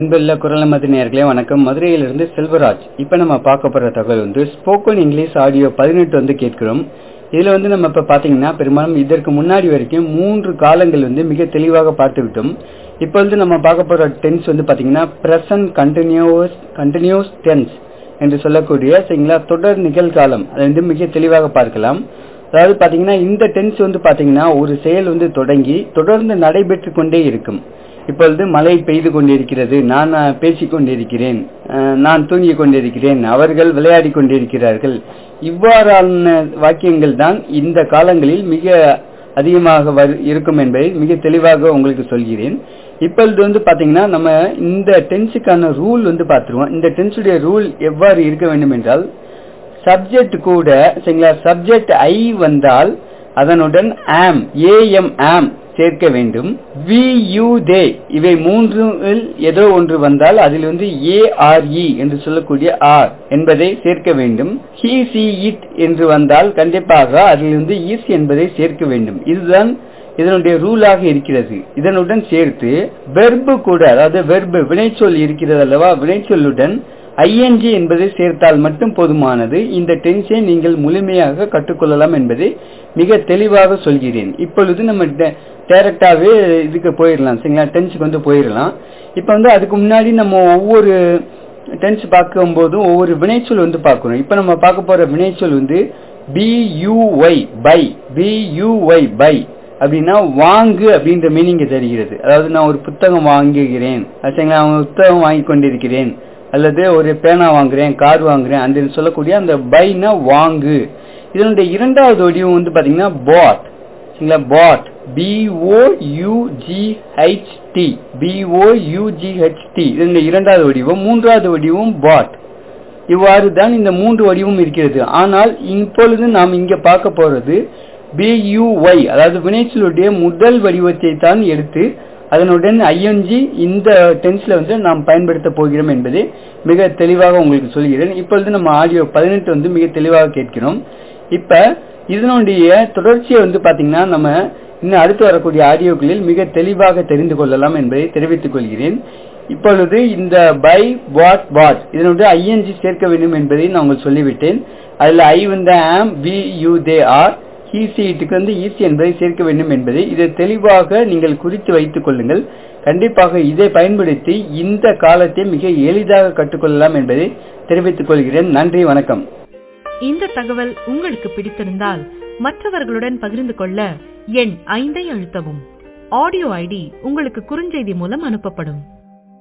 அன்புள்ள குரல் நமது நேர்களே வணக்கம் மதுரையிலிருந்து செல்வராஜ் இப்ப நம்ம பார்க்க போற தகவல் வந்து ஸ்போக்கன் இங்கிலீஷ் ஆடியோ பதினெட்டு வந்து கேட்கிறோம் இதுல வந்து நம்ம இப்ப பாத்தீங்கன்னா பெரும்பாலும் இதற்கு முன்னாடி வரைக்கும் மூன்று காலங்கள் வந்து மிக தெளிவாக பார்த்து விட்டோம் இப்ப வந்து நம்ம பார்க்க போற டென்ஸ் வந்து பாத்தீங்கன்னா பிரசன்ட் கண்டினியூஸ் கண்டினியூஸ் டென்ஸ் என்று சொல்லக்கூடிய சரிங்களா தொடர் நிகழ்காலம் அதை வந்து மிக தெளிவாக பார்க்கலாம் அதாவது பாத்தீங்கன்னா இந்த டென்ஸ் வந்து பாத்தீங்கன்னா ஒரு செயல் வந்து தொடங்கி தொடர்ந்து நடைபெற்று கொண்டே இருக்கும் இப்பொழுது மழை பெய்து கொண்டிருக்கிறது நான் அஹ், பேசிக் கொண்டிருக்கிறேன் அஹ், நான் தூங்கிக் கொண்டிருக்கிறேன் அவர்கள் விளையாடி கொண்டிருக்கிறார்கள் இவ்வாறான வாக்கியங்கள் தான் இந்த காலங்களில் மிக அதிகமாக வரு- இருக்கும் என்பதை மிக தெளிவாக உங்களுக்கு சொல்கிறேன் இப்பொழுது வந்து பாத்தீங்கன்னா நம்ம இந்த டென்ஸுக்கான ரூல் வந்து பார்த்துருவோம் இந்த டென்ஸுடைய ரூல் எவ்வாறு இருக்க வேண்டும் என்றால் சப்ஜெக்ட் கூட சரிங்களா சப்ஜெக்ட் ஐ வந்தால் அதனுடன் ஆம் ஏஎம் ஆம் சேர்க்க வேண்டும் வி யூ தே இவை மூன்றில் ஏதோ ஒன்று வந்தால் அதில் வந்து ஏ ஆர் இ என்று சொல்லக்கூடிய ஆர் என்பதை சேர்க்க வேண்டும் ஹி சி இட் என்று வந்தால் கண்டிப்பாக அதில் வந்து இஸ் என்பதை சேர்க்க வேண்டும் இதுதான் இதனுடைய ரூலாக இருக்கிறது இதனுடன் சேர்த்து வெர்பு கூட அதாவது வெர்பு வினைச்சொல் இருக்கிறது அல்லவா வினைச்சொல்லுடன் ஐஎன்ஜி என்பதை சேர்த்தால் மட்டும் போதுமானது இந்த டென்ஸை நீங்கள் முழுமையாக கற்றுக்கொள்ளலாம் என்பதை மிக தெளிவாக சொல்கிறேன் இப்பொழுது நம்ம டைரக்டாவே இதுக்கு போயிடலாம் சரிங்களா டென்ஸுக்கு வந்து போயிடலாம் இப்ப வந்து அதுக்கு முன்னாடி நம்ம ஒவ்வொரு டென்ஸ் பார்க்கும் போதும் ஒவ்வொரு வினைச்சொல் வந்து பார்க்கணும் இப்ப நம்ம பார்க்க போற வினைச்சொல் வந்து B U Y buy B U Y buy அப்படின்னா வாங்கு அப்படின்ற மீனிங் தருகிறது அதாவது நான் ஒரு புத்தகம் வாங்குகிறேன் அது சரிங்களா நான் புத்தகம் வாங்கி கொண்டிருக்கிறேன் அல்லது ஒரு பேனா வாங்குறேன் கார் வாங்குறேன் அந்த சொல்லக்கூடிய அந்த பைனா வாங்கு இதனுடைய இரண்டாவது வடிவம் வந்து பாத்தீங்கன்னா பாட் சரிங்களா பாட் பிஓ யூஜிஹெச்டி பிஓ யூஜிஹெச்டி இதனுடைய இரண்டாவது வடிவம் மூன்றாவது வடிவம் பாட் இவ்வாறு தான் இந்த மூன்று வடிவம் இருக்கிறது ஆனால் இப்பொழுது நாம் இங்க பார்க்க போறது பியூஒய் அதாவது வினைச்சொல்லுடைய முதல் வடிவத்தை தான் எடுத்து அதனுடன் ஐஎன்ஜி இந்த டென்ஸ்ல வந்து நாம் பயன்படுத்த போகிறோம் என்பதை மிக தெளிவாக உங்களுக்கு சொல்கிறேன் இப்பொழுது நம்ம ஆடியோ பதினெட்டு வந்து மிக தெளிவாக கேட்கிறோம் இப்ப இதனுடைய தொடர்ச்சியை வந்து பாத்தீங்கன்னா நம்ம இன்னும் அடுத்து வரக்கூடிய ஆடியோக்களில் மிக தெளிவாக தெரிந்து கொள்ளலாம் என்பதை தெரிவித்துக் கொள்கிறேன் இப்பொழுது இந்த பை வாட் வாட் இதனுடைய ஐஎன்ஜி சேர்க்க வேண்டும் என்பதை நான் உங்களுக்கு சொல்லிவிட்டேன் அதுல ஐ வந்து am we you they are ஈசிஇட்டுக்கு வந்து ஈசி என்பதை சேர்க்க வேண்டும் என்பதை இதை தெளிவாக நீங்கள் குறித்து வைத்துக் கொள்ளுங்கள் கண்டிப்பாக இதை பயன்படுத்தி இந்த காலத்தை மிக எளிதாக கற்றுக்கொள்ளலாம் என்பதை தெரிவித்துக் கொள்கிறேன் நன்றி வணக்கம் இந்த தகவல் உங்களுக்கு பிடித்திருந்தால் மற்றவர்களுடன் பகிர்ந்து கொள்ள எண் ஐந்தை அழுத்தவும் ஆடியோ ஐடி உங்களுக்கு குறுஞ்செய்தி மூலம் அனுப்பப்படும்